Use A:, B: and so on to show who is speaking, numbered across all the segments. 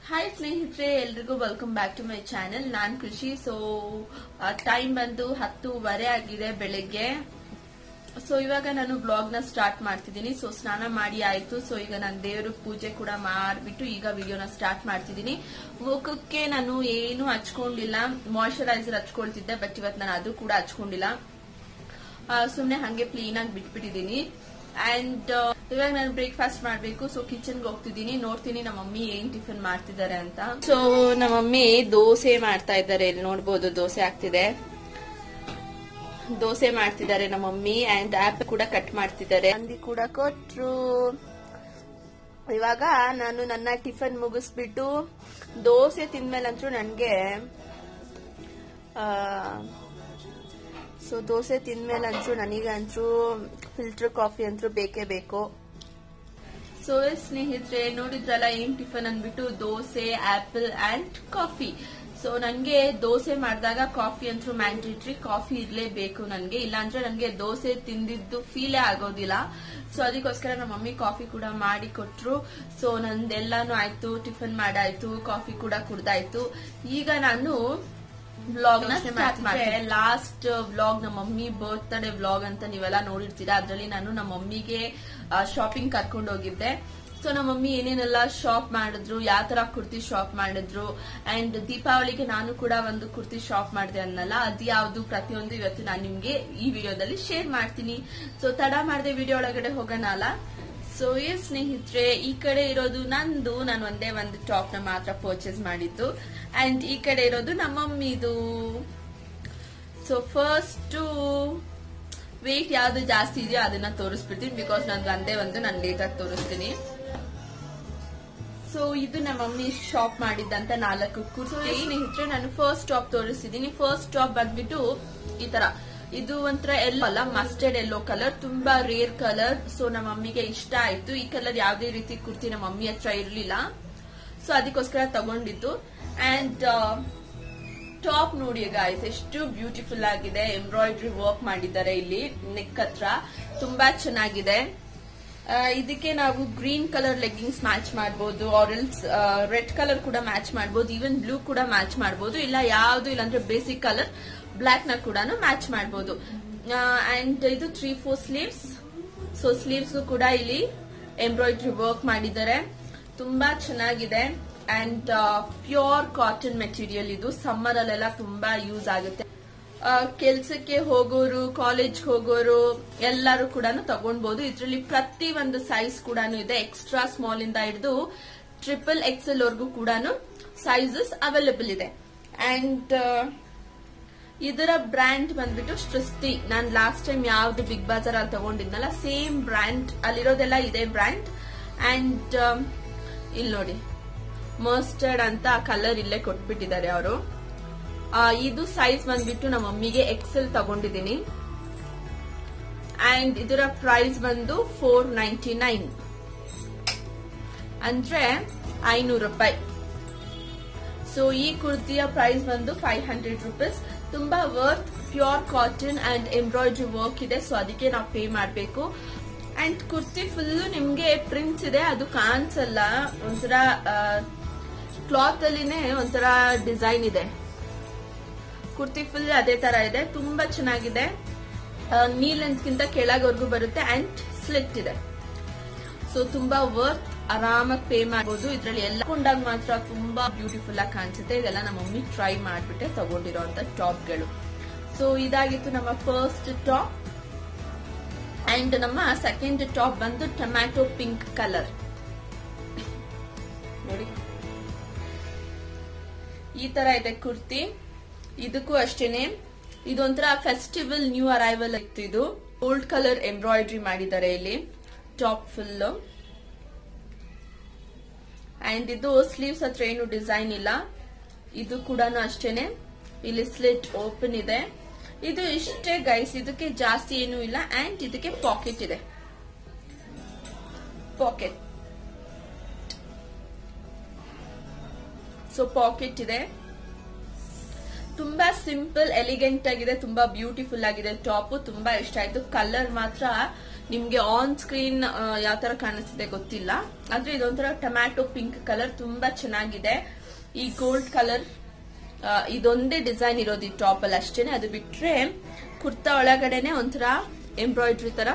A: Hi ಸ್ನೇಹಿತರೆ ಎಲ್ರಿಗೂ welcome back to my channel ನಾನ್ ಕೃಷಿ ಸೊ ಟೈಮ್ ಬಂದು ಹತ್ತೂವರೆ ಆಗಿದೆ ಬೆಳಿಗ್ಗೆ ಸೊ ಇವಾಗ ನಾನು ಬ್ಲಾಗ್ ನ ಸ್ಟಾರ್ಟ್ ಮಾಡ್ತಿದ್ದೀನಿ ಸೊ ಸ್ನಾನ ಮಾಡಿ ಆಯ್ತು ಸೊ ಈಗ ನಾನು ದೇವ್ರ ಪೂಜೆ ಕೂಡ ಮಾಡ್ಬಿಟ್ಟು ಈಗ ವಿಡಿಯೋನ ಸ್ಟಾರ್ಟ್ ಮಾಡ್ತಿದ್ದೀನಿ ಮುಖಕ್ಕೆ ನಾನು ಏನು ಹಚ್ಕೊಂಡಿಲ್ಲ ಮಾಯಶ್ಚರೈಸರ್ ಹಚ್ಕೊಳ್ತಿದ್ದೆ ಬಟ್ ಇವತ್ತು ನಾನು ಅದು ಕೂಡ ಹಚ್ಕೊಂಡಿಲ್ಲ ಸುಮ್ನೆ ಹಂಗೆ ಕ್ಲೀನ್ ಆಗಿ ಬಿಟ್ಬಿಟ್ಟಿದ್ದೀನಿ ಅಂಡ್ ಇವಾಗ ನಾನು ಬ್ರೇಕ್ಫಾಸ್ಟ್ ಮಾಡ್ಬೇಕು ಸೊ ಕಿಚನ್ಗೆ ಹೋಗ್ತಿದ್ದೀನಿ ನೋಡ್ತೀನಿ ನಮ್ಮ ಮಮ್ಮಿ ಏನ್ ಟಿಫಿನ್ ಮಾಡ್ತಿದ್ದಾರೆ ಅಂತ ಸೊ ನಮ್ಮ ಮಮ್ಮಿ ದೋಸೆ ಮಾಡ್ತಾ ಇದ್ದಾರೆ ಇಲ್ಲಿ ನೋಡ್ಬೋದು ದೋಸೆ ಆಗ್ತಿದೆ ದೋಸೆ ಮಾಡ್ತಿದ್ದಾರೆ ನಮ್ಮ ಮಮ್ಮಿ ಅಂಡ್ ಆಪ್ ಕೂಡ ಕಟ್ ಮಾಡ್ತಿದ್ದಾರೆ ಹಂದಿ ಕೂಡ ಕೊಟ್ರು ಇವಾಗ ನಾನು ನನ್ನ ಟಿಫನ್ ಮುಗಿಸ್ಬಿಟ್ಟು ದೋಸೆ ತಿಂದ್ಮೇಲಂತೂ ನನ್ಗೆ ಸೊ ದೋಸೆ ತಿಂದ್ಮೇಲಂತೂ ನನಗಂತೂ ಫಿಲ್ಟರ್ ಕಾಫಿ ಅಂತೂ ಬೇಕೇ ಬೇಕು ಸೊ ಸ್ನೇಹಿತರೆ ನೋಡಿದ್ರಲ್ಲ ಏನ್ ಟಿಫನ್ ಅಂದ್ಬಿಟ್ಟು dosa apple and coffee so ನನ್ಗೆ ದೋಸೆ ಮಾಡಿದಾಗ ಕಾಫಿ ಅಂತೂ ಮ್ಯಾಂಡೇಟ್ರಿ ಕಾಫಿ ಇರ್ಲೇಬೇಕು ನನ್ಗೆ ಇಲ್ಲಾಂದ್ರೆ ನನ್ಗೆ ದೋಸೆ ತಿಂದಿದ್ದು ಫೀಲೇ ಆಗೋದಿಲ್ಲ ಸೊ ಅದಕ್ಕೋಸ್ಕರ ನಮ್ಮ ಮಮ್ಮಿ ಕಾಫಿ ಕೂಡ ಮಾಡಿ ಕೊಟ್ರು ಸೊ ನಂದೆಲ್ಲಾನು ಆಯ್ತು ಟಿಫನ್ ಮಾಡಾಯ್ತು ಕಾಫಿ ಕೂಡ ಕುಡ್ದಾಯ್ತು ಈಗ ನಾನು ವ್ಲಾಗ್ ನ ಸ್ಟಾರ್ಟ್ ಮಾಡಿದೆ ಲಾಸ್ಟ್ ವ್ಲಾಗ್ ನಮ್ಮ ಮಮ್ಮಿ ಬರ್ತ್ಡೇ ವ್ಲಾಗ್ ಅಂತ ನೀವೆಲ್ಲ ನೋಡಿರ್ತೀರಾ ಅದ್ರಲ್ಲಿ ನಾನು ನಮ್ಮ ಮಮ್ಮಿಗೆ ಶಾಪಿಂಗ್ ಕರ್ಕೊಂಡು ಹೋಗಿದ್ದೆ ಸೊ ನಮ್ಮ ಮಮ್ಮಿ ಏನೇನೆಲ್ಲ ಶಾಪ್ ಮಾಡಿದ್ರು ಯಾವ ತರ ಕುರ್ತಿ ಶಾಪ್ ಮಾಡಿದ್ರು ಅಂಡ್ ದೀಪಾವಳಿಗೆ ನಾನು ಕೂಡ ಒಂದು ಕುರ್ತಿ ಶಾಪ್ ಮಾಡಿದೆ ಅನ್ನಲ್ಲ ಅದು ಯಾವ್ದು ಪ್ರತಿಯೊಂದು ಇವತ್ತು ನಾನು ನಿಮ್ಗೆ ಈ ವಿಡಿಯೋದಲ್ಲಿ ಶೇರ್ ಮಾಡ್ತೀನಿ ಸೊ ತಡ ಮಾಡದೆ ವಿಡಿಯೋ ಒಳಗಡೆ ಹೋಗೋಣ ಅಲ್ಲ ಸೊ ಈ ಸ್ನೇಹಿತರೆ ಈ ಕಡೆ ಇರೋದು ನಂದು ನಾನು ಒಂದೇ ಒಂದು ಟಾಪ್ ನ ಮಾತ್ರ ಪರ್ಚೇಸ್ ಮಾಡಿದ್ದು ಅಂಡ್ ಈ ಕಡೆ ಇರೋದು ನಮ್ಮ ಮಮ್ಮಿದು ಸೊ ಫಸ್ಟ್ ವೇಟ್ ಯಾವ್ದು ಜಾಸ್ತಿ ಇದೆಯೋ ಅದನ್ನ ತೋರಿಸ್ಬಿಡ್ತೀನಿ ಬಿಕಾಸ್ ನಂದು ಒಂದೇ ಒಂದು ನಾನು ಲೇಟ್ ಆಗಿ ತೋರಿಸ್ತೀನಿ ಸೊ ಇದು ನಮ್ಮ ಮಮ್ಮಿ ಶಾಪ್ ಮಾಡಿದ್ದಂತ ನಾಲ್ಕು ಕುರ್ತಿ ಸ್ನೇಹಿತರೆ ನಾನು ಫಸ್ಟ್ ಟಾಪ್ ತೋರಿಸ್ತಿದ್ದೀನಿ ಫಸ್ಟ್ ಟಾಪ್ ಬಂದ್ಬಿಟ್ಟು ಈ ತರ ಇದು ಒಂಥರ ಎಲ್ಲೋ ಅಲ್ಲ ಮಸ್ಟರ್ಡ್ ಎಲ್ಲೋ ಕಲರ್ ತುಂಬಾ ರೇರ್ ಕಲರ್ ಸೊ ನಮ್ಮ ಮಮ್ಮಿಗೆ ಇಷ್ಟ ಆಯ್ತು ಈ ಕಲರ್ ಯಾವ್ದೇ ರೀತಿ ಕುರ್ತಿ ನಮ್ಮ ಮಮ್ಮಿ ಹತ್ರ ಇರ್ಲಿಲ್ಲ ಸೊ ಅದಕ್ಕೋಸ್ಕರ ತಗೊಂಡಿದ್ದು ಅಂಡ್ ಟಾಪ್ ನೋಡಿ ಗಾಯ್ಸ್ ಎಷ್ಟು ಬ್ಯೂಟಿಫುಲ್ ಆಗಿದೆ ಎಂಬ್ರಾಯ್ಡ್ರಿ ವರ್ಕ್ ಮಾಡಿದ್ದಾರೆ ಇಲ್ಲಿ ನೆಕ್ ಹತ್ರ ತುಂಬಾ ಚೆನ್ನಾಗಿದೆ ಇದಕ್ಕೆ ನಾವು ಗ್ರೀನ್ ಕಲರ್ ಲೆಗ್ಗಿಂಗ್ಸ್ ಮ್ಯಾಚ್ ಮಾಡಬಹುದು ಆರೆಲ್ಸ್ ರೆಡ್ ಕಲರ್ ಕೂಡ ಮ್ಯಾಚ್ ಮಾಡಬಹುದು ಈವನ್ ಬ್ಲೂ ಕೂಡ ಮ್ಯಾಚ್ ಮಾಡಬಹುದು ಇಲ್ಲ ಯಾವ್ದು ಇಲ್ಲಾಂದ್ರೆ ಬೇಸಿಕ್ ಕಲರ್ ಬ್ಲಾಕ್ ನ ಕೂಡ ಮ್ಯಾಚ್ ಮಾಡಬಹುದು ಅಂಡ್ ಇದು three four sleeves so sleeves ಕೂಡ ಇಲ್ಲಿ ಎಂಬ್ರಾಯ್ಡ್ರಿ ವರ್ಕ್ ಮಾಡಿದ್ದಾರೆ ತುಂಬಾ ಚೆನ್ನಾಗಿದೆ ಅಂಡ್ ಪ್ಯೂರ್ ಕಾಟನ್ ಮೆಟೀರಿಯಲ್ ಇದು ಸಮ್ಮರ್ ಅಲ್ಲೆಲ್ಲ ತುಂಬಾ ಯೂಸ್ ಆಗುತ್ತೆ ಕೆಲ್ಸಕ್ಕೆ ಹೋಗೋರು ಕಾಲೇಜ್ ಹೋಗೋರು ಎಲ್ಲರೂ ಕೂಡ ತಗೊಳ್ಬಹುದು ಇದರಲ್ಲಿ ಪ್ರತಿ ಒಂದು ಸೈಜ್ ಕೂಡ ಇದೆ ಎಕ್ಸ್ಟ್ರಾ ಸ್ಮಾಲ್ ಇಂದ ಹಿಡಿದು ಟ್ರಿಪಲ್ ಎಕ್ಸೆಲ್ ವರ್ಗೂ ಕೂಡ ಸೈಜಸ್ ಅವೈಲೇಬಲ್ ಇದೆ ಅಂಡ್ ಇದರ ಬ್ರ್ಯಾಂಡ್ ಬಂದ್ಬಿಟ್ಟು ಸೃಷ್ಟಿ ನಾನ್ ಲಾಸ್ಟ್ ಟೈಮ್ ಯಾವ್ದು ಬಿಗ್ ಬಾಜಾರ್ ಅಲ್ಲಿ ತಗೊಂಡಿದ್ನಲ್ಲ ಸೇಮ್ ಬ್ರ್ಯಾಂಡ್ ಅಲ್ಲಿರೋದೆಲ್ಲ ಇದೆ ಬ್ರ್ಯಾಂಡ್ ಅಂಡ್ ಇಲ್ಲಿ ನೋಡಿ ಮಸ್ಟರ್ಡ್ ಅಂತ ಕಲರ್ ಇಲ್ಲೇ ಕೊಟ್ಬಿಟ್ಟಿದ್ದಾರೆ ಅವರು ಇದು ಸೈಜ್ ಬಂದ್ಬಿಟ್ಟು ನಮ್ಮ ಮಮ್ಮಿಗೆ ಎಕ್ಸೆಲ್ ತಗೊಂಡಿದ್ದೀನಿ ಅಂಡ್ ಇದರ ಪ್ರೈಸ್ ಬಂದು ಫೋರ್ ನೈಂಟಿ ನೈನ್ ಅಂದ್ರೆ ಐನೂರು ರೂಪಾಯಿ ಸೊ ಈ ಕುರ್ತಿಯ ಪ್ರೈಸ್ ಬಂದು ಫೈವ್ ಹಂಡ್ರೆಡ್ ರುಪೀಸ್ ತುಂಬಾ worth pure cotton and embroidery work ಇದೆ ಸೊ ಅದಕ್ಕೆ ನಾವು ಪೇ ಮಾಡಬೇಕು ಅಂಡ್ ಕುರ್ತಿ ಫುಲ್ ನಿಮ್ಗೆ ಪ್ರಿಂಟ್ಸ್ ಇದೆ ಅದು ಕಾಣಿಸಲ್ಲ ಒಂಥರ ಕ್ಲಾತ್ ಅಲ್ಲಿನೇ ಒಂಥರ ಡಿಸೈನ್ ಇದೆ ಕುರ್ತಿ ಫುಲ್ ಅದೇ ತರ ಇದೆ ತುಂಬಾ ಚೆನ್ನಾಗಿದೆ ನೀ ಲೆನ್ಸ್ಗಿಂತ ಕೆಳಗವರೆಗೂ ಬರುತ್ತೆ ಅಂಡ್ ಸ್ಲಿಟ್ ಇದೆ ಸೊ ತುಂಬಾ ವರ್ತ್ ಆರಾಮಾಗಿ ಪೇ ಮಾಡಬಹುದು ಇದ್ರಲ್ಲಿ ಎಲ್ಲ ಕೊಂಡಾಗ ಮಾತ್ರ ತುಂಬಾ ಬ್ಯೂಟಿಫುಲ್ ಆಗಿ ಕಾಣಿಸುತ್ತೆ ಇದೆಲ್ಲ ನಮ್ಮ ಮಮ್ಮಿ ಟ್ರೈ ಮಾಡ್ಬಿಟ್ಟೆ ತಗೊಂಡಿರೋಂತ ಟಾಪ್ಗಳು ಸೊ ಇದಾಗಿತ್ತು ನಮ್ಮ ಫಸ್ಟ್ ಟಾಪ್ ಅಂಡ್ ನಮ್ಮ ಸೆಕೆಂಡ್ ಟಾಪ್ ಬಂದು ಟೊಮ್ಯಾಟೊ ಪಿಂಕ್ ಕಲರ್ ನೋಡಿ ಈ ತರ ಇದೆ ಕುರ್ತಿ ಇದಕ್ಕೂ ಅಷ್ಟೇನೆ ಇದೊಂಥರ ಫೆಸ್ಟಿವಲ್ ನ್ಯೂ ಅರೈವಲ್ ಇತ್ತು ಇದು ಗೋಲ್ಡ್ ಕಲರ್ ಎಂಬ್ರಾಯ್ಡ್ರಿ ಮಾಡಿದ್ದಾರೆ ಇಲ್ಲಿ ಟಾಪ್ ಫುಲ್ ಅಂಡ್ ಇದು ಸ್ಲೀವ್ಸ್ ಹತ್ರ ಏನು ಡಿಸೈನ್ ಇಲ್ಲ ಇದು ಕೂಡ ಅಷ್ಟೇನೆ ಇಲ್ಲಿ ಸ್ಲಿಟ್ ಓಪನ್ ಇದೆ ಇದು ಇಷ್ಟೇ ಗೈಸ್ ಇದಕ್ಕೆ ಜಾಸ್ತಿ ಏನು ಇಲ್ಲ ಅಂಡ್ ಇದಕ್ಕೆ ಪಾಕೆಟ್ ಇದೆ ಪಾಕೆಟ್ ಸೊ ಪಾಕೆಟ್ ಇದೆ ತುಂಬಾ ಸಿಂಪಲ್ ಎಲಿಗೆಂಟ್ ಆಗಿದೆ ತುಂಬಾ ಬ್ಯೂಟಿಫುಲ್ ಆಗಿದೆ ಟಾಪ್ ತುಂಬಾ ಇಷ್ಟ ಆಯ್ತು ಕಲರ್ ಮಾತ್ರ ನಿಮ್ಗೆ ಆನ್ ಸ್ಕ್ರೀನ್ ಯಾವ ತರ ಕಾಣಿಸ್ತಿದೆ ಗೊತ್ತಿಲ್ಲ ಆದ್ರೆ ಇದೊಂಥರ ಟೊಮ್ಯಾಟೊ ಪಿಂಕ್ ಕಲರ್ ತುಂಬಾ ಚೆನ್ನಾಗಿದೆ ಈ ಗೋಲ್ಡ್ ಕಲರ್ ಇದೊಂದೇ ಡಿಸೈನ್ ಇರೋದು ಈ ಟಾಪ್ ಅಲ್ಲಿ ಅಷ್ಟೇನೆ ಅದು ಬಿಟ್ರೆ ಕುರ್ತಾ ಒಳಗಡೆನೆ ಒಂಥರ ಎಂಬ್ರಾಯ್ಡ್ರಿ ತರ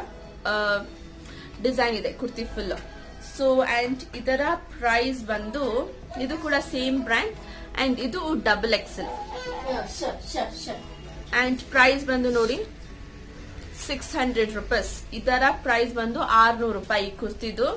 A: ಡಿಸೈನ್ ಇದೆ ಕುರ್ತಿ ಫುಲ್ ಸೊ ಅಂಡ್ ಇದರ ಪ್ರೈಸ್ ಬಂದು ಇದು ಕೂಡ ಸೇಮ್ ಬ್ರ್ಯಾಂಡ್ ಅಂಡ್ ಇದು double XL
B: Sure, sure, sure.
A: And price ಬಂದು ನೋಡಿ ಸಿಕ್ಸ್ ಹಂಡ್ರೆಡ್ ರುಪೀಸ್ ಇದರ ಪ್ರೈಸ್ ಬಂದು ಆರ್ನೂರು ರೂಪಾಯಿ ಈ ಕುರ್ತಿದು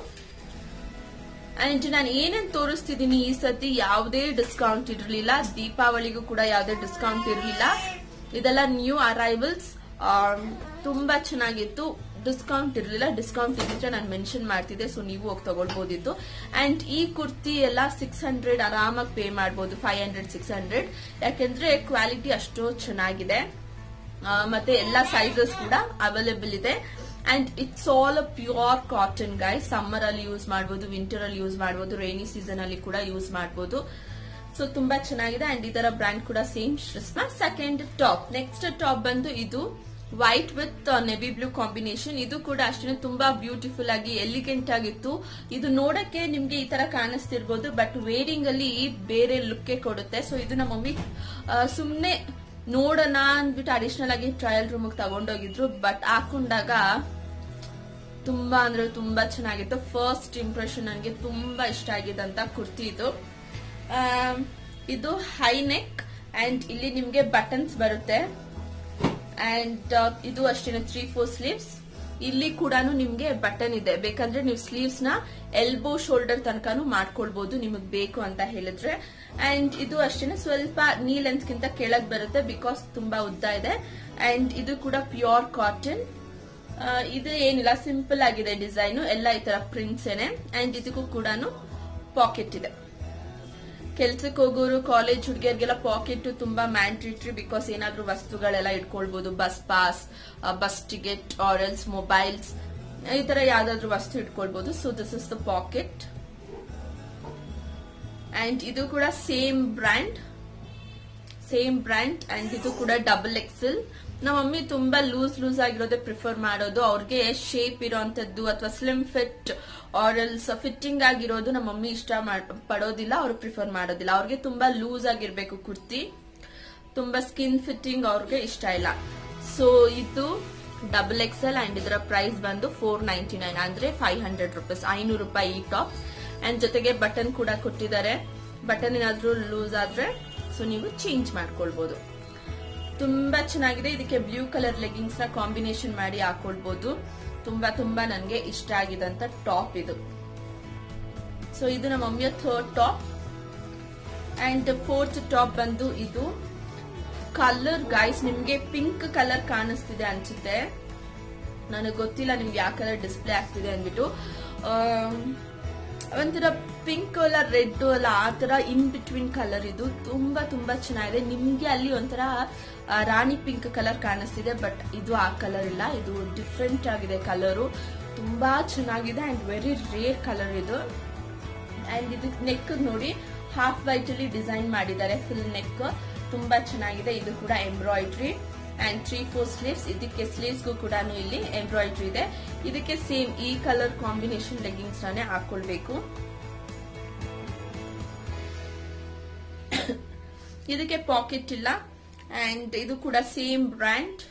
A: ಅಂಡ್ ನಾನು ಏನೇನ್ ತೋರಿಸ್ತಿದ್ದೀನಿ ಈ ಸತಿ ಯಾವುದೇ ಡಿಸ್ಕೌಂಟ್ ಇರಲಿಲ್ಲ ದೀಪಾವಳಿಗೂ ಕೂಡ ಯಾವುದೇ ಡಿಸ್ಕೌಂಟ್ ಇರಲಿಲ್ಲ ಇದೆಲ್ಲ ನ್ಯೂ ಅರೈವಲ್ಸ್ ತುಂಬಾ ಚೆನ್ನಾಗಿತ್ತು ಡಿಸ್ಕೌಂಟ್ ಇರಲಿಲ್ಲ ಡಿಸ್ಕೌಂಟ್ ಇದ್ದಿದ್ರೆ ನಾನು ಮೆನ್ಷನ್ ಮಾಡ್ತಿದ್ದೆ ಸೊ ನೀವು ಹೋಗಿ ತಗೊಳ್ಬೋದಿತ್ತು ಅಂಡ್ ಈ ಕುರ್ತಿ ಎಲ್ಲ ಸಿಕ್ಸ್ ಹಂಡ್ರೆಡ್ ಆರಾಮಾಗಿ ಪೇ ಮಾಡಬಹುದು ಫೈವ್ ಹಂಡ್ರೆಡ್ ಸಿಕ್ಸ್ ಹಂಡ್ರೆಡ್ ಯಾಕೆಂದ್ರೆ ಕ್ವಾಲಿಟಿ ಅಷ್ಟು ಚೆನ್ನಾಗಿದೆ ಆ, ಮತ್ತೆ ಎಲ್ಲಾ ಸೈಜಸ್ ಕೂಡ ಅವೈಲೇಬಲ್ ಇದೆ and it's all a pure cotton guy summer ಅಲ್ಲಿ ಯೂಸ್ ಮಾಡಬಹುದು ವಿಂಟರ್ ಅಲ್ಲಿ ಯೂಸ್ ಮಾಡಬಹುದು ರೈನಿ ಸೀಸನ್ ಅಲ್ಲಿ ಕೂಡ ಯೂಸ್ ಮಾಡಬಹುದು ಸೊ ತುಂಬಾ ಚೆನ್ನಾಗಿದೆ ಅಂಡ್ ಇದರ ಬ್ರ್ಯಾಂಡ್ ಕೂಡ ಸೇಮ್ ಶ್ರಿಸ್ಮಾ ಸೆಕೆಂಡ್ ಟಾಪ್ ನೆಕ್ಸ್ಟ್ ಟಾಪ್ ಬಂದು ಇದು white with navy blue combination ಇದು ಕೂಡ ಅಷ್ಟೇ ತುಂಬಾ ಬ್ಯೂಟಿಫುಲ್ ಆಗಿ ಎಲಿಗೆಂಟ್ ಆಗಿತ್ತು ಇದು ನೋಡಕ್ಕೆ ನಿಮ್ಗೆ ಈ ತರ ಕಾಣಿಸ್ತಿರ್ಬೋದು ಬಟ್ ವೇರಿಂಗ್ ಅಲ್ಲಿ ಬೇರೆ ಲುಕ್ ಕೊಡುತ್ತೆ ಸೊ ಇದು ನಮ್ಮ ಮಮ್ಮಿ ಸುಮ್ನೆ ನೋಡೋಣ ಅಂದ್ಬಿಟ್ಟು ಅಡಿಷನಲ್ ಆಗಿ ಟ್ರಯಲ್ ರೂಮ್ ತಗೊಂಡೋಗಿದ್ರು ಬಟ್ ಹಾಕೊಂಡಾಗ ತುಂಬಾ ಅಂದ್ರೆ ತುಂಬಾ ಚೆನ್ನಾಗಿತ್ತು ಫಸ್ಟ್ ಇಂಪ್ರೆಷನ್ ನನಗೆ ತುಂಬಾ ಇಷ್ಟ ಆಗಿದಂತ ಕುರ್ತಿ ಇದು ಆಮ್, ಇದು ಹೈ ನೆಕ್ ಅಂಡ್ ಇಲ್ಲಿ ನಿಮ್ಗೆ ಬಟನ್ಸ್ ಬರುತ್ತೆ ಅಂಡ್ ಇದು ಅಷ್ಟೇನೆ ತ್ರೀ ಫೋರ್ ಸ್ಲೀವ್ಸ್ ಇಲ್ಲಿ ಕೂಡ ನಿಮ್ಗೆ ಬಟನ್ ಇದೆ ಬೇಕಂದ್ರೆ ನೀವು ಸ್ಲೀವ್ಸ್ ನ ಎಲ್ಬೋ ಶೋಲ್ಡರ್ ತನಕನೂ ಮಾಡ್ಕೊಳ್ಬಹುದು ನಿಮಗ್ ಬೇಕು ಅಂತ ಹೇಳಿದ್ರೆ ಅಂಡ್ ಇದು ಅಷ್ಟೇನೆ ಸ್ವಲ್ಪ ನೀ ಲೆಂತ್ ಗಿಂತ ಕೆಳಗ್ ಬರುತ್ತೆ ಬಿಕಾಸ್ ತುಂಬಾ ಉದ್ದ ಇದೆ ಅಂಡ್ ಇದು ಕೂಡ ಪ್ಯೂರ್ ಕಾಟನ್ ಇದು ಏನಿಲ್ಲ ಸಿಂಪಲ್ ಆಗಿದೆ ಡಿಸೈನ್ ಎಲ್ಲ ಈ ತರ ಪ್ರಿಂಟ್ಸ್ ಏನೆ ಅಂಡ್ ಇದಕ್ಕೂ ಕೂಡ ಪಾಕೆಟ್ ಇದೆ ಕೆಲ್ಸಕ್ಕೆ ಹೋಗೋರು ಕಾಲೇಜ್ ಹುಡುಗಿಯರಿಗೆಲ್ಲ ಪಾಕೆಟ್ ತುಂಬಾ ಮ್ಯಾಂಡ್ರಿಟ್ರಿ ಬಿಕಾಸ್ ಏನಾದ್ರೂ ವಸ್ತುಗಳೆಲ್ಲ ಇಟ್ಕೊಳ್ಬಹುದು bus pass bus ticket or else mobiles ಈ ತರ ಯಾವ್ದಾದ್ರು ವಸ್ತು ಇಟ್ಕೊಳ್ಬಹುದು so this is the pocket and ಇದು ಕೂಡ same brand same brand and ಇದು ಕೂಡ ಡಬಲ್ ಎಕ್ಸೆಲ್ ನಮ್ಮ ಮಮ್ಮಿ ತುಂಬಾ ಲೂಸ್ ಲೂಸ್ ಆಗಿರೋದೇ ಪ್ರಿಫರ್ ಮಾಡೋದು ಅವ್ರಿಗೆ ಶೇಪ್ ಇರೋಂಥದ್ದು ಅಥವಾ ಸ್ಲಿಮ್ ಫಿಟ್ ಆರಲ್ಸ್ ಫಿಟ್ಟಿಂಗ್ ಆಗಿರೋದು ನಮ್ಮ ಮಮ್ಮಿ ಇಷ್ಟ ಮಾಡ್- ಪಡೋದಿಲ್ಲ ಅವ್ರು ಪ್ರಿಫರ್ ಮಾಡೋದಿಲ್ಲ ಅವ್ರಿಗೆ ತುಂಬಾ ಲೂಸ್ ಆಗಿರ್ಬೇಕು ಕುರ್ತಿ ತುಂಬಾ ಸ್ಕಿನ್ ಫಿಟ್ಟಿಂಗ್ ಅವ್ರಿಗೆ ಇಷ್ಟ ಇಲ್ಲ ಸೊ ಇದು ಡಬಲ್ ಎಕ್ಸೆಲ್ ಅಂಡ್ ಇದರ ಪ್ರೈಸ್ ಬಂದು ಫೋರ್ ನೈಂಟಿ ನೈನ್ ಅಂದ್ರೆ ಫೈವ್ ಹಂಡ್ರೆಡ್ ರುಪೀಸ್ ಐನೂರು ರೂಪಾಯಿ ಈ ಟಾಪ್ ಅಂಡ್ ಜೊತೆಗೆ ಬಟನ್ ಕೂಡ ಕೊಟ್ಟಿದ್ದಾರೆ ಬಟನ್ ಏನಾದ್ರೂ ಲೂಸ್ ಆದ್ರೆ ಸೊ ನೀವು ಚೇಂಜ್ ಮಾಡ್ಕೊಳ್ಬಹುದು ತುಂಬಾ ಚೆನ್ನಾಗಿದೆ ಇದಕ್ಕೆ ಬ್ಲೂ ಕಲರ್ ಲೆಗಿನ್ಸ್ ನ ಕಾಂಬಿನೇಷನ್ ಮಾಡಿ ಹಾಕೊಳ್ಬಹುದು ತುಂಬಾ ತುಂಬಾ ನನ್ಗೆ ಇಷ್ಟ ಆಗಿದಂತ ಟಾಪ್ ಇದು ಸೊ ಇದು ನಮ್ಮ ಮಮ್ಮಿಯ third top and fourth top ಬಂದು ಇದು ಕಲರ್ ಗೈಸ್ ನಿಮ್ಗೆ ಪಿಂಕ್ ಕಲರ್ ಕಾಣಿಸ್ತಿದೆ ಅನ್ಸುತ್ತೆ ನನಗೆ ಗೊತ್ತಿಲ್ಲ ನಿಮ್ಗೆ ಯಾವ ಕಲರ್ ಡಿಸ್ಪ್ಲೇ ಆಗ್ತಿದೆ ಅಂದ್ಬಿಟ್ಟು ಆಮ್, ಒಂಥರ ಪಿಂಕ್ ಅಲ್ಲ ರೆಡ್ ಅಲ್ಲ ಆ ತರ ಇನ್ ಬಿಟ್ವೀನ್ ಕಲರ್ ಇದು ತುಂಬಾ ತುಂಬಾ ಚೆನ್ನಾಗಿದೆ ನಿಮ್ಗೆ ಅಲ್ಲಿ ಒಂಥರ ಆ, ರಾಣಿ ಪಿಂಕ್ ಕಲರ್ ಕಾಣಿಸ್ತಿದೆ ಬಟ್ ಇದು ಆ ಕಲರ್ ಇಲ್ಲ ಇದು ಡಿಫ್ರೆಂಟ್ ಆಗಿದೆ ಕಲರು ತುಂಬಾ ಚೆನ್ನಾಗಿದೆ ಅಂಡ್ ವೆರಿ ರೇರ್ ಕಲರ್ ಇದು ಅಂಡ್ ಇದು ನೆಕ್ ನೋಡಿ ಹಾಫ್ ವೈಟ್ ಅಲ್ಲಿ ಡಿಸೈನ್ ಮಾಡಿದ್ದಾರೆ ಫುಲ್ ನೆಕ್ ತುಂಬಾ ಚೆನ್ನಾಗಿದೆ ಇದು ಕೂಡ embroidery and three four sleeves ಇದಕ್ಕೆ ಸ್ಲೀವ್ಸ್ಗೂ ಕೂಡ ಇಲ್ಲಿ ಎಂಬ್ರಾಯ್ಡ್ರಿ ಇದೆ ಇದಕ್ಕೆ ಸೇಮ್ ಈ ಕಲರ್ ಕಾಂಬಿನೇಷನ್ ಲೆಗಿಂಗ್ಸ್ ನಾನೇ ಹಾಕೊಳ್ಬೇಕು ಇದಕ್ಕೆ ಪಾಕೆಟ್ ಇಲ್ಲ ಅಂಡ್ ಇದು ಕೂಡ ಸೇಮ್ ಬ್ರ್ಯಾಂಡ್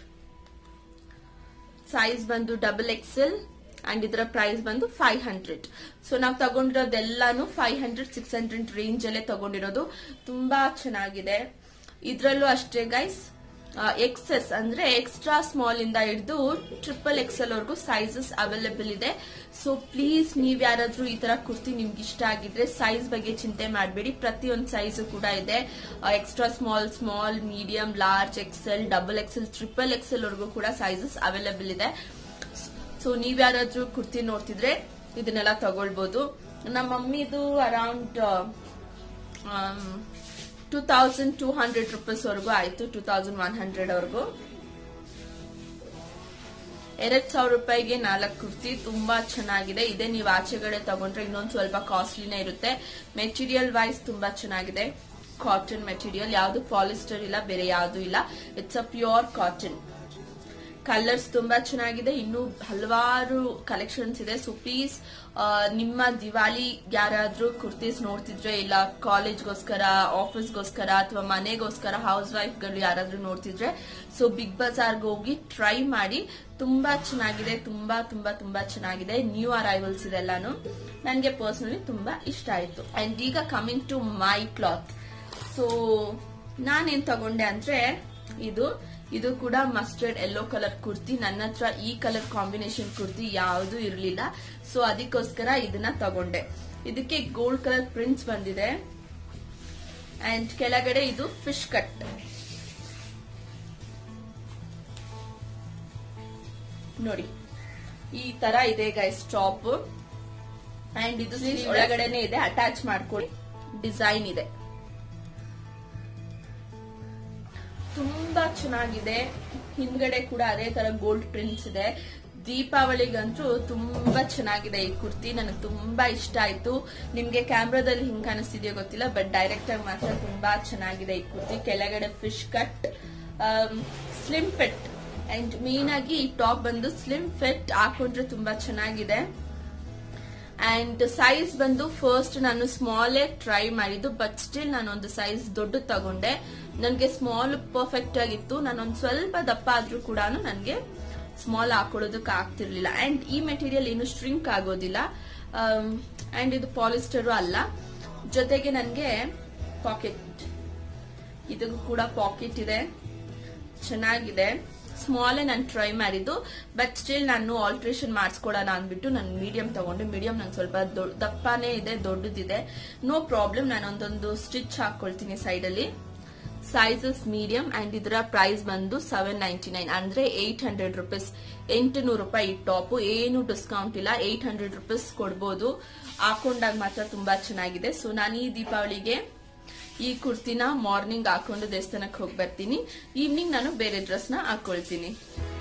A: ಸೈಜ್ ಬಂದು ಡಬಲ್ ಎಕ್ಸೆಲ್ ಅಂಡ್ ಇದರ ಪ್ರೈಸ್ ಬಂದು ಫೈವ್ ಹಂಡ್ರೆಡ್ ಸೊ ನಾವು ತಗೊಂಡಿರೋದೆಲ್ಲಾನು five hundred six hundred range ಅಲ್ಲೇ ತಗೊಂಡಿರೋದು ತುಂಬಾ ಚೆನ್ನಾಗಿದೆ ಇದ್ರಲ್ಲೂ ಅಷ್ಟೇ ಗೈಸ್ ಎಕ್ಸೆಸ್ ಅಂದ್ರೆ ಎಕ್ಸ್ಟ್ರಾ ಸ್ಮಾಲ್ ಇಂದ ಹಿಡಿದು ಟ್ರಿಪಲ್ ಎಕ್ಸೆಲ್ ವರ್ಗೂ ಸೈಜಸ್ ಅವೈಲೇಬಲ್ ಇದೆ ಸೊ ಪ್ಲೀಸ್ ನೀವ್ ಯಾರಾದ್ರೂ ಈ ತರ ಕುರ್ತಿ ನಿಮ್ಗೆ ಇಷ್ಟ ಆಗಿದ್ರೆ ಸೈಜ್ ಬಗ್ಗೆ ಚಿಂತೆ ಮಾಡಬೇಡಿ ಪ್ರತಿಯೊಂದು ಸೈಜ್ ಕೂಡ ಇದೆ extra small small medium large XL double XL triple XL ವರ್ಗೂ ಕೂಡ ಸೈಜಸ್ ಅವೈಲೇಬಲ್ ಇದೆ ಸೊ ನೀವ್ ಯಾರಾದ್ರೂ ಕುರ್ತಿ ನೋಡ್ತಿದ್ರೆ ಇದನ್ನೆಲ್ಲ ತಗೊಳ್ಬಹುದು ನಮ್ಮ ಮಮ್ಮಿದು around two thousand two hundred rupees ವರೆಗೂ ಆಯ್ತು ಟೂ ತೌಸಂಡ್ ಒನ್ ಹಂಡ್ರೆಡ್ ವರೆಗೂ ಎರಡ್ ಸಾವಿರ ರೂಪಾಯಿಗೆ ನಾಲ್ಕು ಕುರ್ತಿ ತುಂಬಾ ಚೆನ್ನಾಗಿದೆ ಇದೇ ನೀವು ಆಚೆಗಡೆ ತಗೊಂಡ್ರೆ ಇನ್ನೊಂದು ಸ್ವಲ್ಪ ಕಾಸ್ಟ್ಲಿನೇ ಇರುತ್ತೆ ಮೆಟೀರಿಯಲ್ ವೈಸ್ ತುಂಬಾ ಚೆನ್ನಾಗಿದೆ ಕಾಟನ್ ಮೆಟೀರಿಯಲ್ ಯಾವುದು ಪಾಲಿಸ್ಟರ್ ಇಲ್ಲ ಬೇರೆ ಯಾವುದು ಇಲ್ಲ it's a pure cotton colours ತುಂಬಾ ಚೆನ್ನಾಗಿದೆ ಇನ್ನು ಹಲವಾರು ಕಲೆಕ್ಷನ್ಸ್ ಇದೆ ಸೊ ಪ್ಲೀಸ್ ನಿಮ್ಮ ದಿವಾಲಿ ಯಾರಾದ್ರೂ ಕುರ್ತೀಸ್ ನೋಡ್ತಿದ್ರೆ ಇಲ್ಲ ಕಾಲೇಜ್ಗೋಸ್ಕರ ಆಫೀಸ್ಗೋಸ್ಕರ ಅಥವಾ ಮನೆಗೋಸ್ಕರ ಹೌಸ್ ವೈಫ್ಗಳು ಯಾರಾದ್ರೂ ನೋಡ್ತಿದ್ರೆ ಸೊ ಬಿಗ್ ಬಜಾರ್ಗೆ ಹೋಗಿ ಟ್ರೈ ಮಾಡಿ ತುಂಬಾ ಚೆನ್ನಾಗಿದೆ ತುಂಬಾ ತುಂಬಾ ತುಂಬಾ ಚೆನ್ನಾಗಿದೆ ನ್ಯೂ ಅರೈವಲ್ಸ್ ಇದೆಲ್ಲಾನು ನನಗೆ ಪರ್ಸನಲಿ ತುಂಬಾ ಇಷ್ಟ ಆಯ್ತು ಅಂಡ್ ಈಗ coming to my cloth so ನಾನೇನ್ ತಗೊಂಡೆ ಅಂದ್ರೆ ಇದು ಇದು ಕೂಡ ಮಸ್ಟರ್ಡ್ ಯೆಲ್ಲೋ ಕಲರ್ ಕುರ್ತಿ ನನ್ನ ಹತ್ರ ಈ ಕಲರ್ ಕಾಂಬಿನೇಷನ್ ಕುರ್ತಿ ಯಾವುದು ಇರಲಿಲ್ಲ ಸೊ ಅದಕ್ಕೋಸ್ಕರ ಇದನ್ನ ತಗೊಂಡೆ ಇದಕ್ಕೆ ಗೋಲ್ಡ್ ಕಲರ್ ಪ್ರಿಂಟ್ಸ್ ಬಂದಿದೆ ಅಂಡ್ ಕೆಳಗಡೆ ಇದು ಫಿಶ್ ಕಟ್ ನೋಡಿ ಈ ತರ ಇದೆ ಗೈಸ್ ಟಾಪ್ ಅಂಡ್ ಇದು sleeves ಒಳಗಡೆನೆ ಇದೆ ಅಟ್ಯಾಚ್ ಮಾಡ್ಕೊಳ್ಳಿ ಡಿಸೈನ್ ಇದೆ ತುಂಬಾ ಚೆನ್ನಾಗಿದೆ ಹಿಂದ್ಗಡೆ ಕೂಡ ಅದೇ ತರ ಗೋಲ್ಡ್ ಪ್ರಿಂಟ್ಸ್ ಇದೆ ದೀಪಾವಳಿಗಂತೂ ತುಂಬಾ ಚೆನ್ನಾಗಿದೆ ಈ ಕುರ್ತಿ ನನಗೆ ತುಂಬಾ ಇಷ್ಟ ಆಯ್ತು ನಿಮ್ಗೆ ಕ್ಯಾಮ್ರಾದಲ್ಲಿ ಹಿಂಗ್ ಕಾಣಿಸ್ತಿದೆಯೋ ಗೊತ್ತಿಲ್ಲ ಬಟ್ ಡೈರೆಕ್ಟ್ ಆಗಿ ಮಾತ್ರ ತುಂಬಾ ಚೆನ್ನಾಗಿದೆ ಈ ಕುರ್ತಿ ಕೆಳಗಡೆ fish cut slim fit and main ಆಗಿ ಈ ಟಾಪ್ ಬಂದು ಸ್ಲಿಮ್ ಫಿಟ್ ಹಾಕೊಂಡ್ರೆ ತುಂಬಾ ಚೆನ್ನಾಗಿದೆ ಅಂಡ್ ಸೈಜ್ ಬಂದು ಫಸ್ಟ್ ನಾನು ಸ್ಮಾಲೇ ಟ್ರೈ ಮಾಡಿದ್ದು ಬಟ್ ಸ್ಟಿಲ್ ನಾನು ಒಂದು ಸೈಜ್ ದೊಡ್ಡ ತಗೊಂಡೆ ನನಗೆ ಸ್ಮಾಲ್ ಪರ್ಫೆಕ್ಟ್ ಆಗಿತ್ತು ನಾನೊಂದು ಸ್ವಲ್ಪ ದಪ್ಪ ಆದ್ರೂ ಕೂಡ ನನಗೆ ಸ್ಮಾಲ್ ಹಾಕೊಳ್ಳೋದಕ್ಕೆ ಆಗ್ತಿರ್ಲಿಲ್ಲ ಅಂಡ್ ಈ ಮೆಟೀರಿಯಲ್ ಏನು ಸ್ಟ್ರಿಂಕ್ ಆಗೋದಿಲ್ಲ ಅಂಡ್ ಇದು ಪಾಲಿಸ್ಟರು ಅಲ್ಲ ಜೊತೆಗೆ ನನಗೆ ಪಾಕೆಟ್ ಇದಕ್ಕೂ ಕೂಡ ಪಾಕೆಟ್ ಇದೆ ಚೆನ್ನಾಗಿದೆ ಸ್ಮಾಲೇ ನಾನು ಟ್ರೈ ಮಾಡಿದ್ದು ಬಟ್ ಸ್ಟಿಲ್ ನಾನು ಆಲ್ಟ್ರೇಷನ್ ಮಾಡಿಸ್ಕೊಡೋಣ ಅಂದ್ಬಿಟ್ಟು ನಾನು ಮೀಡಿಯಂ ತಗೊಂಡೆ ಮೀಡಿಯಂ ನಂಗೆ ಸ್ವಲ್ಪ ದೊಡ್ಡ ದಪ್ಪನೇ ಇದೆ ದೊಡ್ಡದಿದೆ ನೋ ಪ್ರಾಬ್ಲಮ್ ನಾನು ಒಂದೊಂದು ಸ್ಟಿಚ್ ಹಾಕೊಳ್ತೀನಿ ಸೈಡಲ್ಲಿ ಸೈಜಸ್ ಮೀಡಿಯಂ ಅಂಡ್ ಇದರ ಪ್ರೈಸ್ ಬಂದು ಸೆವೆನ್ ನೈಂಟಿ ನೈನ್ ಅಂದ್ರೆ ಏಟ್ ಹಂಡ್ರೆಡ್ ರುಪೀಸ್ ಎಂಟು ನೂರು ರೂಪಾಯಿ ಟಾಪ್ ಏನು ಡಿಸ್ಕೌಂಟ್ ಇಲ್ಲ ಏಟ್ ಹಂಡ್ರೆಡ್ ರುಪೀಸ್ ಕೊಡ್ಬೋದು ಹಾಕೊಂಡಾಗ ಮಾತ್ರ ತುಂಬಾ ಚೆನ್ನಾಗಿದೆ ಸೊ ನಾನು ಈ ದೀಪಾವಳಿಗೆ ಈ ಕುರ್ತಿನ ಮಾರ್ನಿಂಗ್ ಹಾಕೊಂಡು ದೇವಸ್ಥಾನಕ್ಕೆ ಹೋಗಿ ಬರ್ತೀನಿ ಈವ್ನಿಂಗ್ ನಾನು ಬೇರೆ ಡ್ರೆಸ್ ನ ಹಾಕೊಳ್ತೀನಿ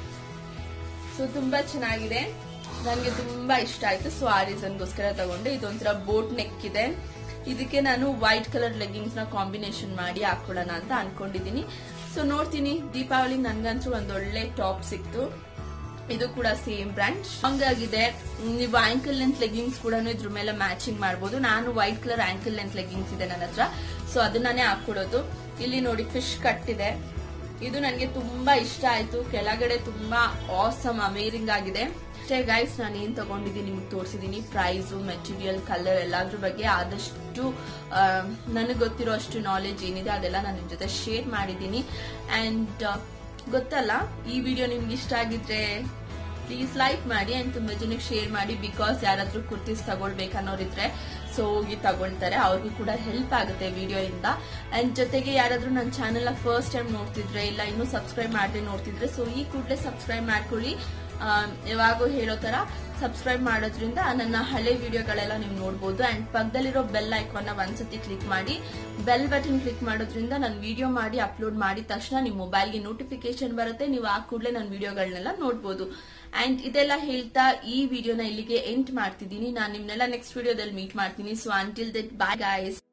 A: ಸೊ ತುಂಬಾ ಚೆನ್ನಾಗಿದೆ ನನಗೆ ತುಂಬಾ ಇಷ್ಟ ಆಯ್ತು ಸೊ ಆ ರೀಸನ್ಗೋಸ್ಕರ ತಗೊಂಡೆ ಇದೊಂಥರ ಬೋಟ್ ನೆಕ್ ಇದೆ ಇದಕ್ಕೆ ನಾನು ವೈಟ್ ಕಲರ್ ಲೆಗ್ಗಿಂಗ್ಸ್ ನ ಕಾಂಬಿನೇಷನ್ ಮಾಡಿ ಹಾಕೊಳ್ಳೋಣ ಅಂತ ಅನ್ಕೊಂಡಿದೀನಿ ಸೊ ನೋಡ್ತೀನಿ ದೀಪಾವಳಿ ನನ್ಗಂತೂ ಒಂದೊಳ್ಳೆ ಟಾಪ್ ಸಿಕ್ತು ಇದು ಕೂಡ ಸೇಮ್ ಬ್ರ್ಯಾಂಡ್ ಸ್ಟ್ರಾಂಗ್ ಆಗಿದೆ ನೀವು ಆಂಕಲ್ ಲೆಂತ್ ಲೆಗ್ಗಿಂಗ್ಸ್ ಕೂಡ ಇದ್ರ ಮೇಲೆ ಮ್ಯಾಚಿಂಗ್ ಮಾಡಬಹುದು ನಾನು white colour ankle length leggings ಇದೆ ನನ್ನ ಹತ್ರ ಸೊ ಅದನ್ನೇ ಹಾಕೊಡೋದು ಇಲ್ಲಿ ನೋಡಿ ಫಿಶ್ ಕಟ್ ಇದೆ ಇದು ನನಗೆ ತುಂಬಾ ಇಷ್ಟ ಆಯ್ತು ಕೆಳಗಡೆ ತುಂಬಾ ಆಸಮ್ ಅಮೇರಿಂಗ್ ಆಗಿದೆ ಅಷ್ಟೇ ಗೈಸ್ ನಾನು ಏನ್ ತಗೊಂಡಿದ್ದೀನಿ ನಿಮ್ಗೆ ತೋರಿಸಿದೀನಿ ಪ್ರೈಸ್ ಮೆಟೀರಿಯಲ್ ಕಲರ್ ಎಲ್ಲಾದ್ರ ಬಗ್ಗೆ ಆದಷ್ಟು ನನಗೆ ಗೊತ್ತಿರೋ ಅಷ್ಟು ನಾಲೆಜ್ ಏನಿದೆ ಅದೆಲ್ಲ ನಾನು ನಿಮ್ ಜೊತೆ ಶೇರ್ ಮಾಡಿದ್ದೀನಿ ಅಂಡ್ ಗೊತ್ತಲ್ಲ ಈ ವಿಡಿಯೋ ನಿಮ್ಗೆ ಇಷ್ಟ ಆಗಿದ್ರೆ ಪ್ಲೀಸ್ ಲೈಕ್ ಮಾಡಿ ಅಂಡ್ ತುಂಬಾ ಜನಕ್ಕೆ ಶೇರ್ ಮಾಡಿ ಬಿಕಾಸ್ ಯಾರಾದ್ರೂ ಕುರ್ತೀಸ್ ತಗೊಳ್ಬೇಕನ್ನೋರಿದ್ರೆ ಸೊ ಹೋಗಿ ತಗೊಳ್ತಾರೆ ಅವ್ರಿಗೂ ಕೂಡ ಹೆಲ್ಪ್ ಆಗುತ್ತೆ ವಿಡಿಯೋ ಇಂದ ಅಂಡ್ ಜೊತೆಗೆ ಯಾರಾದ್ರೂ ನನ್ನ ಚಾನೆಲ್ ಫಸ್ಟ್ ಟೈಮ್ ನೋಡ್ತಿದ್ರೆ ಇಲ್ಲ ಇನ್ನೂ ಸಬ್ಸ್ಕ್ರೈಬ್ ಮಾಡದೆ ನೋಡ್ತಿದ್ರೆ ಸೊ ಈ ಕೂಡಲೇ ಸಬ್ಸ್ಕ್ರೈಬ್ ಮಾಡ್ಕೊಳ್ಳಿ ಆ, ಯಾವಾಗೂ ಹೇಳೋ ತರ ಸಬ್ಸ್ಕ್ರೈಬ್ ಮಾಡೋದ್ರಿಂದ ನನ್ನ ಹಳೆ ವಿಡಿಯೋಗಳೆಲ್ಲ ನೀವು ನೋಡ್ಬೋದು ಅಂಡ್ ಪಕ್ಕದಲ್ಲಿರೋ ಬೆಲ್ ಐಕಾನ್ ಒಂದ್ಸತಿ ಕ್ಲಿಕ್ ಮಾಡಿ ಬೆಲ್ ಬಟನ್ ಕ್ಲಿಕ್ ಮಾಡೋದ್ರಿಂದ ನಾನು ವಿಡಿಯೋ ಮಾಡಿ ಅಪ್ಲೋಡ್ ಮಾಡಿದ ತಕ್ಷಣ ನಿಮ್ಮ ಮೊಬೈಲ್ಗೆ ನೋಟಿಫಿಕೇಶನ್ ಬರುತ್ತೆ ನೀವು ಆ ಕೂಡಲೇ ನನ್ನ ವಿಡಿಯೋಗಳನ್ನೆಲ್ಲ ನೋಡ್ಬೋದು ಅಂಡ್ ಇದೆಲ್ಲ ಹೇಳ್ತಾ ಈ ವಿಡಿಯೋನ ಇಲ್ಲಿಗೆ ಎಂಟ್ ಮಾಡ್ತಿದ್ದೀನಿ ನಾನು ನಿಮ್ನೆಲ್ಲ ನೆಕ್ಸ್ಟ್ ವಿಡಿಯೋದಲ್ಲಿ ಮೀಟ್ ಮಾಡ್ತೀನಿ so until that bye guys